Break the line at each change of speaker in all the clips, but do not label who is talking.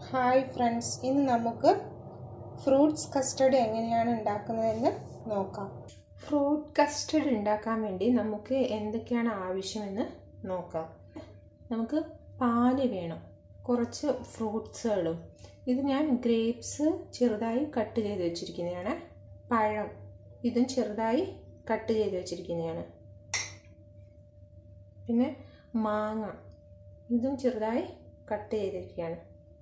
hi friends ഇന്ന് നമുക്ക് fruits custard എങ്ങനെയാണ് ഉണ്ടാക്കുന്നതെന്ന് നോക്കാം ഫ്രൂട്ട് കസ്റ്റർഡ് ഉണ്ടാക്കാൻ വേണ്ടി നമുക്ക് എന്തൊക്കെയാണ് ആവശ്യമെന്ന് നോക്കാം നമുക്ക് പാല് വേണം കുറച്ച് ഫ്രൂട്ട്സുകളും ഇത് ഞാൻ ഗ്രേപ്സ് ചെറുതായി കട്ട് ചെയ്ത് വെച്ചിരിക്കുന്നതാണ് പഴം ഇതും ചെറുതായി കട്ട് ചെയ്ത് വെച്ചിരിക്കുന്നതാണ് പിന്നെ മാങ്ങ ഇതും ചെറുതായി കട്ട് ചെയ്തിരിക്കുകയാണ്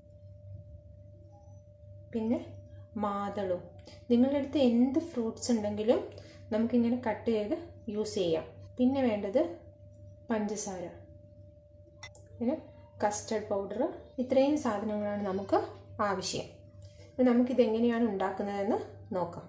പിന്നെ മാതളും നിങ്ങളുടെ അടുത്ത് എന്ത് ഫ്രൂട്ട്സ് ഉണ്ടെങ്കിലും നമുക്കിങ്ങനെ കട്ട് ചെയ്ത് യൂസ് ചെയ്യാം പിന്നെ വേണ്ടത് പഞ്ചസാര പിന്നെ കസ്റ്റർഡ് പൗഡർ ഇത്രയും സാധനങ്ങളാണ് നമുക്ക് ആവശ്യം നമുക്കിതെങ്ങനെയാണ് ഉണ്ടാക്കുന്നതെന്ന് നോക്കാം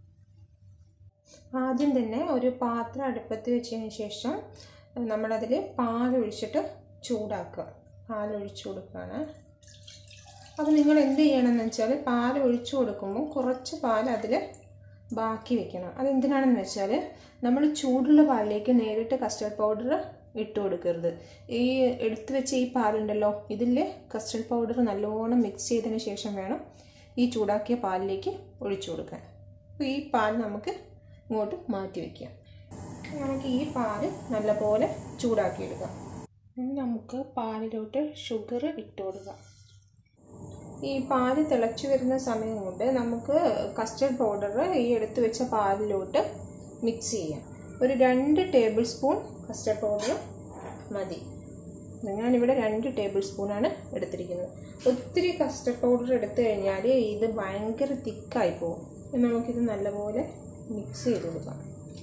ആദ്യം തന്നെ ഒരു പാത്രം അടുപ്പത്ത് വെച്ചതിന് ശേഷം നമ്മളതിൽ പാലൊഴിച്ചിട്ട് ചൂടാക്കുക പാലൊഴിച്ചു കൊടുക്കുകയാണ് അപ്പോൾ നിങ്ങൾ എന്ത് ചെയ്യണമെന്ന് വെച്ചാൽ പാൽ ഒഴിച്ചു കൊടുക്കുമ്പോൾ കുറച്ച് പാൽ അതിൽ ബാക്കി വെക്കണം അതെന്തിനാണെന്ന് വെച്ചാൽ നമ്മൾ ചൂടുള്ള പാലിലേക്ക് നേരിട്ട് കസ്റ്റർഡ് പൗഡർ ഇട്ട് കൊടുക്കരുത് ഈ എടുത്തു വെച്ച ഈ പാലുണ്ടല്ലോ ഇതിൽ കസ്റ്റർഡ് പൗഡർ നല്ലോണം മിക്സ് ചെയ്തതിന് ശേഷം വേണം ഈ ചൂടാക്കിയ പാലിലേക്ക് ഒഴിച്ചു കൊടുക്കാൻ അപ്പോൾ ഈ പാൽ നമുക്ക് ഇങ്ങോട്ട് മാറ്റി വയ്ക്കാം നമുക്ക് ഈ പാല് നല്ലപോലെ ചൂടാക്കിയെടുക്കാം ഇനി നമുക്ക് പാലിലോട്ട് ഷുഗർ ഇട്ട് കൊടുക്കാം ഈ പാല് തിളച്ചു വരുന്ന സമയം കൊണ്ട് നമുക്ക് കസ്റ്റർഡ് പൗഡർ ഈ എടുത്തു വെച്ച പാലിലോട്ട് മിക്സ് ചെയ്യാം ഒരു രണ്ട് ടേബിൾ സ്പൂൺ കസ്റ്റർഡ് പൗഡർ മതി ഞാനിവിടെ രണ്ട് ടേബിൾ സ്പൂണാണ് എടുത്തിരിക്കുന്നത് ഒത്തിരി കസ്റ്റർഡ് പൗഡർ എടുത്തു കഴിഞ്ഞാൽ ഇത് ഭയങ്കര തിക്കായി പോകും നമുക്കിത് നല്ലപോലെ മിക്സ് ചെയ്ത് കൊടുക്കാം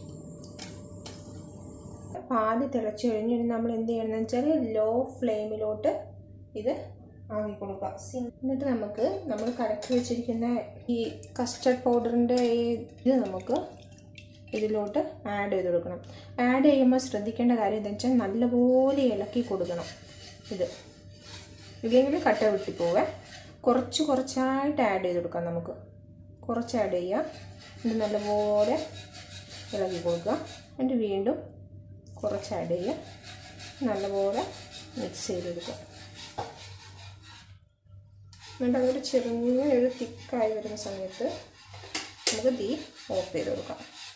പാല് തിളച്ച് കഴിഞ്ഞ് നമ്മൾ എന്ത് ചെയ്യണമെന്ന് വെച്ചാൽ ലോ ഫ്ലെയിമിലോട്ട് ഇത് ആക്കി കൊടുക്കുക എന്നിട്ട് നമുക്ക് നമ്മൾ കലക്കി വെച്ചിരിക്കുന്ന ഈ കസ്റ്റർഡ് പൗഡറിൻ്റെ ഇത് നമുക്ക് ഇതിലോട്ട് ആഡ് ചെയ്ത് കൊടുക്കണം ആഡ് ചെയ്യുമ്പോൾ ശ്രദ്ധിക്കേണ്ട കാര്യം എന്താ വെച്ചാൽ നല്ലപോലെ ഇളക്കി കൊടുക്കണം ഇത് ഇല്ലെങ്കിൽ കട്ട വിട്ടി പോവേ കുറച്ച് കുറച്ചായിട്ട് ആഡ് ചെയ്ത് കൊടുക്കാം നമുക്ക് കുറച്ച് ആഡ് ചെയ്യാം ഇത് നല്ലപോലെ ഇളക്കി കൊടുക്കുക എന്നിട്ട് വീണ്ടും കുറച്ച് ആഡ് ചെയ്യുക നല്ലപോലെ മിക്സ് ചെയ്തെടുക്കുക എന്നിട്ട് അതൊരു ചെറിയ ഒരു തിക്കായി വരുന്ന സമയത്ത് നമുക്ക് തീ ഓഫ് ചെയ്ത് കൊടുക്കാം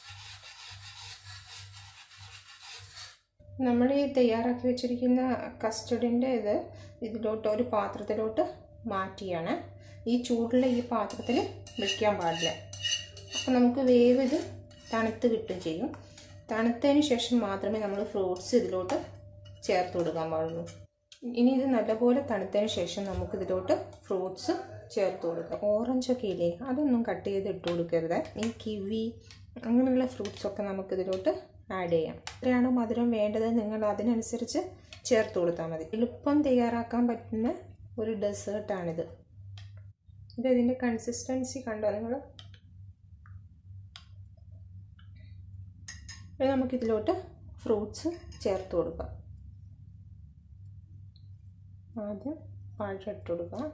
നമ്മൾ ഈ തയ്യാറാക്കി വെച്ചിരിക്കുന്ന കസ്റ്റഡിൻ്റെ ഇത് ഇതിലോട്ട് ഒരു പാത്രത്തിലോട്ട് മാറ്റിയാണ് ഈ ചൂടുള്ള ഈ പാത്രത്തിൽ വെക്കാൻ പാടില്ല അപ്പോൾ നമുക്ക് വേവ് ഇത് തണുത്ത് കിട്ടും ചെയ്യും തണുത്തതിന് ശേഷം മാത്രമേ നമ്മൾ ഫ്രൂട്ട്സ് ഇതിലോട്ട് ചേർത്ത് കൊടുക്കാൻ പാടുള്ളൂ ഇനി ഇത് നല്ലപോലെ തണുത്തതിന് ശേഷം നമുക്ക് ഇതിലോട്ട് ഫ്രൂട്ട്സ് ചേർത്ത് കൊടുക്കാം ഓറഞ്ചൊക്കെ ഇല്ലേ അതൊന്നും കട്ട് ചെയ്ത് ഇട്ട് കൊടുക്കരുത് ഈ കിവി അങ്ങനെയുള്ള ഫ്രൂട്ട്സൊക്കെ നമുക്ക് ഇതിലോട്ട് ആഡ് ചെയ്യാം എത്രയാണോ മധുരം വേണ്ടത് നിങ്ങൾ അതിനനുസരിച്ച് ചേർത്ത് കൊടുത്താൽ മതി എളുപ്പം തയ്യാറാക്കാൻ പറ്റുന്ന ഒരു ഡെസേർട്ടാണിത് ഇത് ഇതിൻ്റെ കൺസിസ്റ്റൻസി കണ്ടോ നിങ്ങൾ നമുക്കിതിലോട്ട് ഫ്രൂട്ട്സ് ചേർത്ത് കൊടുക്കാം ആദ്യം പഴം ഇട്ട് കൊടുക്കാം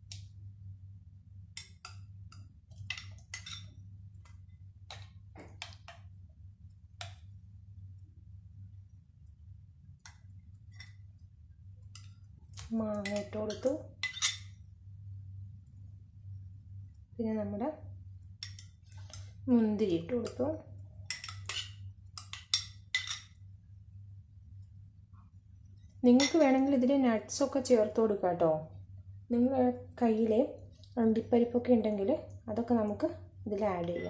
മാങ്ങ ഇട്ട് കൊടുത്തു പിന്നെ നമ്മുടെ മുന്തിരി ഇട്ട് കൊടുത്തു നിങ്ങൾക്ക് വേണമെങ്കിൽ ഇതിൽ നട്ട്സൊക്കെ ചേർത്ത് കൊടുക്കാം കേട്ടോ നിങ്ങളുടെ കയ്യിൽ അണ്ടിപ്പരിപ്പൊക്കെ ഉണ്ടെങ്കിൽ അതൊക്കെ നമുക്ക് ഇതിൽ ആഡ് ചെയ്യാം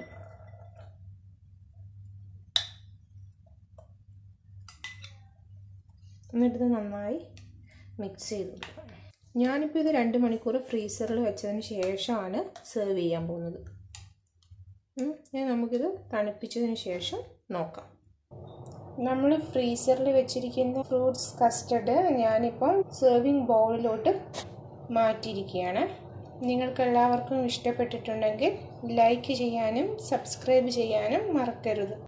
എന്നിട്ടിത് നന്നായി മിക്സ് ചെയ്ത് കൊടുക്കാം ഞാനിപ്പോൾ ഇത് രണ്ട് മണിക്കൂർ ഫ്രീസറിൽ വെച്ചതിന് ശേഷമാണ് സെർവ് ചെയ്യാൻ പോകുന്നത് ഇനി നമുക്കിത് തണുപ്പിച്ചതിന് ശേഷം നോക്കാം നമ്മൾ ഫ്രീസറിൽ വെച്ചിരിക്കുന്ന ഫ്രൂട്ട്സ് കസ്റ്റർഡ് ഞാനിപ്പം സെർവിങ് ബൗളിലോട്ട് മാറ്റിയിരിക്കുകയാണ് നിങ്ങൾക്ക് എല്ലാവർക്കും ഇഷ്ടപ്പെട്ടിട്ടുണ്ടെങ്കിൽ ലൈക്ക് ചെയ്യാനും സബ്സ്ക്രൈബ് ചെയ്യാനും മറക്കരുത്